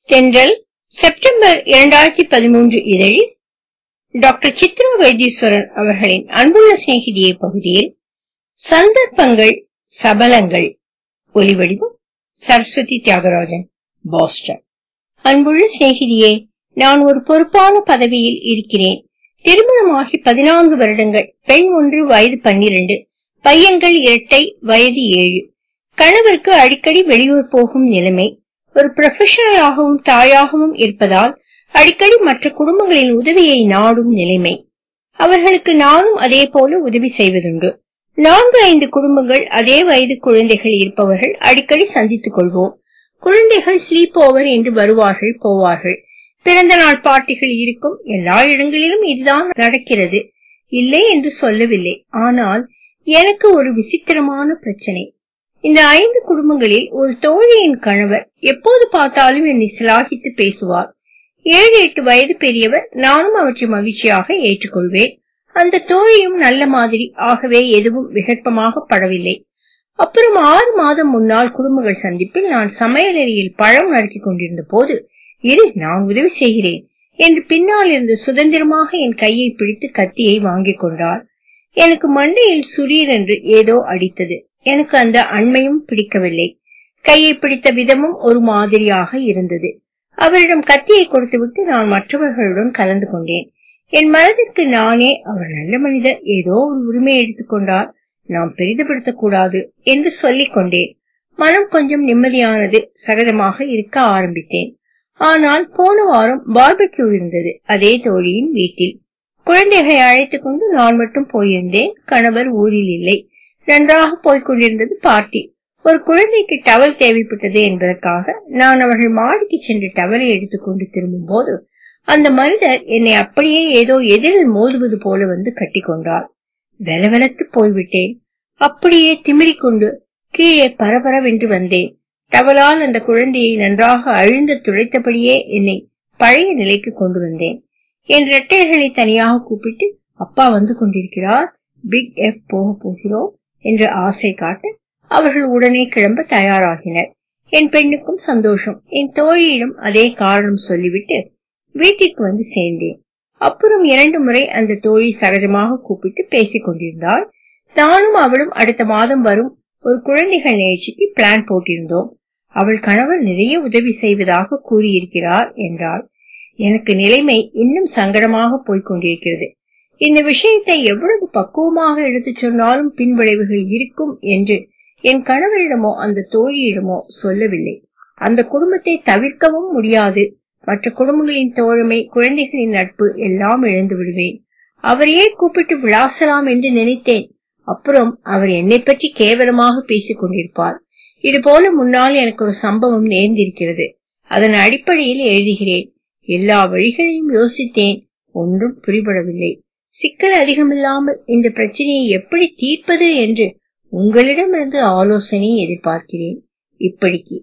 தென்றல் செப்டம்பர் இரண்டாயிரத்தி பதிமூன்று இதழில் டாக்டர் சித்ரா வைத்தீஸ்வரன் அவர்களின் அன்புள்ள சிநேகிதியே பகுதியில் சந்தர்ப்பங்கள் சபலங்கள் ஒலிவடிவம் சரஸ்வதி தியாகராஜன் பாஸ்டன் அன்புள்ள சிநேகிதியே நான் ஒரு பொறுப்பான பதவியில் இருக்கிறேன் திருமணமாகி பதினான்கு வருடங்கள் பெண் ஒன்று வயது பன்னிரண்டு பையன்கள் இரட்டை வயது ஏழு கணவருக்கு அடிக்கடி வெளியூர் போகும் நிலைமை ஒரு ப்ரொஃபஷனலாகவும் தாயாகவும் இருப்பதால் அடிக்கடி மற்ற குடும்பங்களின் உதவியை நாடும் நிலைமை அவர்களுக்கு நானும் அதே போல உதவி செய்வதுண்டு நான்கு ஐந்து குடும்பங்கள் அதே வயது குழந்தைகள் இருப்பவர்கள் அடிக்கடி சந்தித்துக் கொள்வோம் குழந்தைகள் ஸ்லீப் ஓவர் என்று வருவார்கள் போவார்கள் பிறந்த நாள் பார்ட்டிகள் இருக்கும் எல்லா இடங்களிலும் இதுதான் நடக்கிறது இல்லை என்று சொல்லவில்லை ஆனால் எனக்கு ஒரு விசித்திரமான பிரச்சனை இந்த ஐந்து குடும்பங்களில் ஒரு தோழியின் கணவர் எப்போது பார்த்தாலும் என்னை சிலாகித்து பேசுவார் ஏழு எட்டு வயது பெரியவர் நானும் அவற்றை மகிழ்ச்சியாக ஏற்றுக்கொள்வேன் அந்த தோழியும் நல்ல மாதிரி ஆகவே எதுவும் விகற்பமாக படவில்லை அப்புறம் ஆறு மாதம் முன்னால் குடும்பங்கள் சந்திப்பில் நான் சமையலறையில் பழம் நறுக்கிக் கொண்டிருந்த போது இரு நான் உதவி செய்கிறேன் என்று பின்னால் இருந்து சுதந்திரமாக என் கையை பிடித்து கத்தியை வாங்கிக் கொண்டார் எனக்கு மண்டையில் சுரீர் என்று ஏதோ அடித்தது எனக்கு அந்த அண்மையும் பிடிக்கவில்லை கையை பிடித்த விதமும் ஒரு மாதிரியாக இருந்தது அவரிடம் கத்தியை கொடுத்துவிட்டு நான் மற்றவர்களுடன் கலந்து கொண்டேன் என் மனதிற்கு நானே அவர் நல்ல மனிதர் ஏதோ ஒரு உரிமை எடுத்துக்கொண்டார் நாம் பெரிதுபடுத்தக் கூடாது என்று சொல்லிக் கொண்டேன் மனம் கொஞ்சம் நிம்மதியானது சகஜமாக இருக்க ஆரம்பித்தேன் ஆனால் போன வாரம் பார்பக்யூ இருந்தது அதே தோழியின் வீட்டில் குழந்தைகளை அழைத்துக் கொண்டு நான் மட்டும் போயிருந்தேன் கணவர் ஊரில் இல்லை நன்றாக போய்க் கொண்டிருந்தது பார்ட்டி ஒரு குழந்தைக்கு டவல் தேவைப்பட்டது என்பதற்காக நான் அவர்கள் மாடிக்கு சென்று டவலை எடுத்துக்கொண்டு திரும்பும் போது அந்த மனிதர் என்னை அப்படியே ஏதோ எதிரில் மோதுவது போல வந்து கட்டிக்கொண்டார் வெலவெலத்து போய்விட்டேன் அப்படியே திமிரிக்கொண்டு கீழே பரபரவென்று வந்தேன் டவலால் அந்த குழந்தையை நன்றாக அழிந்து துடைத்தபடியே என்னை பழைய நிலைக்கு கொண்டு வந்தேன் என் இரட்டைகளை தனியாக கூப்பிட்டு அப்பா வந்து கொண்டிருக்கிறார் பிக் எஃப் போக போகிறோம் என்ற ஆசை காட்ட அவர்கள் உடனே கிளம்ப தயாராகினர் என் பெண்ணுக்கும் சந்தோஷம் என் தோழியிடம் அதே காரணம் சொல்லிவிட்டு வீட்டிற்கு வந்து சேர்ந்தேன் அப்புறம் இரண்டு முறை அந்த தோழி சகஜமாக கூப்பிட்டு பேசிக் கொண்டிருந்தாள் நானும் அவளும் அடுத்த மாதம் வரும் ஒரு குழந்தைகள் நிகழ்ச்சிக்கு பிளான் போட்டிருந்தோம் அவள் கணவர் நிறைய உதவி செய்வதாக கூறியிருக்கிறார் என்றாள் எனக்கு நிலைமை இன்னும் சங்கடமாக போய்க் கொண்டிருக்கிறது இந்த விஷயத்தை எவ்வளவு பக்குவமாக எடுத்துச் சொன்னாலும் பின்விளைவுகள் இருக்கும் என்று என் கணவரிடமோ அந்த தோழியிடமோ சொல்லவில்லை அந்த குடும்பத்தை தவிர்க்கவும் முடியாது மற்ற குடும்பங்களின் தோழமை குழந்தைகளின் நட்பு எல்லாம் இழந்து விடுவேன் அவரையே கூப்பிட்டு விளாசலாம் என்று நினைத்தேன் அப்புறம் அவர் என்னை பற்றி கேவலமாக பேசிக் கொண்டிருப்பார் இது போல முன்னால் எனக்கு ஒரு சம்பவம் நேர்ந்திருக்கிறது அதன் அடிப்படையில் எழுதுகிறேன் எல்லா வழிகளையும் யோசித்தேன் ஒன்றும் புரிபடவில்லை சிக்கல் அதிகமில்லாமல் இந்த பிரச்சனையை எப்படி தீர்ப்பது என்று உங்களிடமிருந்து ஆலோசனை எதிர்பார்க்கிறேன் இப்படிக்கு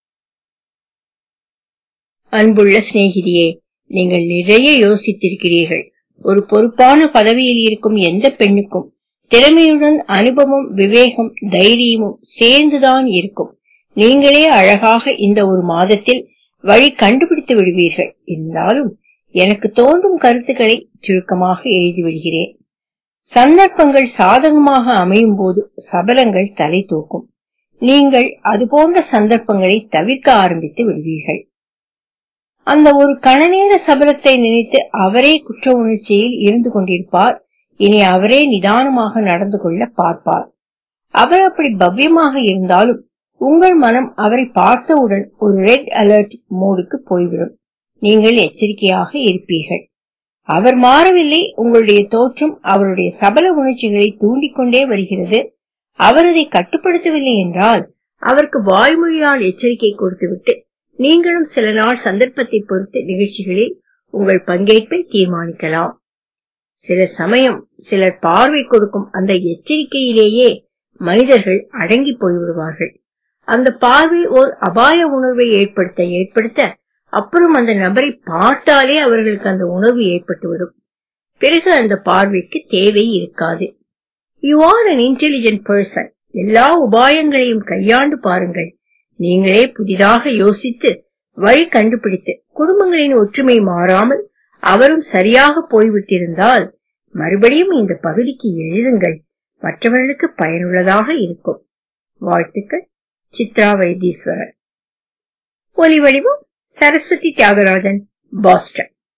அன்புள்ள சிநேகிதியே நீங்கள் நிறைய யோசித்திருக்கிறீர்கள் ஒரு பொறுப்பான பதவியில் இருக்கும் எந்த பெண்ணுக்கும் திறமையுடன் அனுபவம் விவேகம் தைரியமும் சேர்ந்துதான் இருக்கும் நீங்களே அழகாக இந்த ஒரு மாதத்தில் வழி கண்டுபிடித்து விடுவீர்கள் இருந்தாலும் எனக்கு தோன்றும் கருத்துக்களை சுருக்கமாக எழுதிவிடுகிறேன் சந்தர்ப்பங்கள் சாதகமாக அமையும் போது சபலங்கள் தலை தூக்கும் நீங்கள் அதுபோன்ற சந்தர்ப்பங்களை தவிர்க்க ஆரம்பித்து விடுவீர்கள் அந்த ஒரு கணநேர சபலத்தை நினைத்து அவரே குற்ற உணர்ச்சியில் இருந்து கொண்டிருப்பார் இனி அவரே நிதானமாக நடந்து கொள்ள பார்ப்பார் அவர் அப்படி பவ்யமாக இருந்தாலும் உங்கள் மனம் அவரை பார்த்தவுடன் ஒரு ரெட் அலர்ட் மோடுக்கு போய்விடும் நீங்கள் எச்சரிக்கையாக இருப்பீர்கள் அவர் மாறவில்லை உங்களுடைய தோற்றம் அவருடைய சபல உணர்ச்சிகளை தூண்டிக்கொண்டே வருகிறது அவர் அதை கட்டுப்படுத்தவில்லை என்றால் அவருக்கு வாய்மொழியால் எச்சரிக்கை கொடுத்துவிட்டு நீங்களும் சில நாள் சந்தர்ப்பத்தை பொறுத்து நிகழ்ச்சிகளில் உங்கள் பங்கேற்பை தீர்மானிக்கலாம் சில சமயம் சிலர் பார்வை கொடுக்கும் அந்த எச்சரிக்கையிலேயே மனிதர்கள் அடங்கி போய்விடுவார்கள் அந்த பார்வை ஓர் அபாய உணர்வை ஏற்படுத்த ஏற்படுத்த அப்புறம் அந்த நபரை பார்த்தாலே அவர்களுக்கு அந்த உணர்வு ஏற்பட்டுவிடும் பிறகு அந்த பார்வைக்கு தேவை இருக்காது you are an intelligent person எல்லா உபாயங்களையும் கையாண்டு பாருங்கள் நீங்களே புதிதாக யோசித்து வழி கண்டுபிடித்து குடும்பங்களின் ஒற்றுமை மாறாமல் அவரும் சரியாக போய்விட்டிருந்தால் மறுபடியும் இந்த பகுதிக்கு எழுதுங்கள் மற்றவர்களுக்கு பயனுள்ளதாக இருக்கும் வாழ்த்துக்கள் சித்ரா வைத்தீஸ்வரன் ஒலி வடிவம் சரஸ்வதி தியாகராஜன் பாஸ்டன்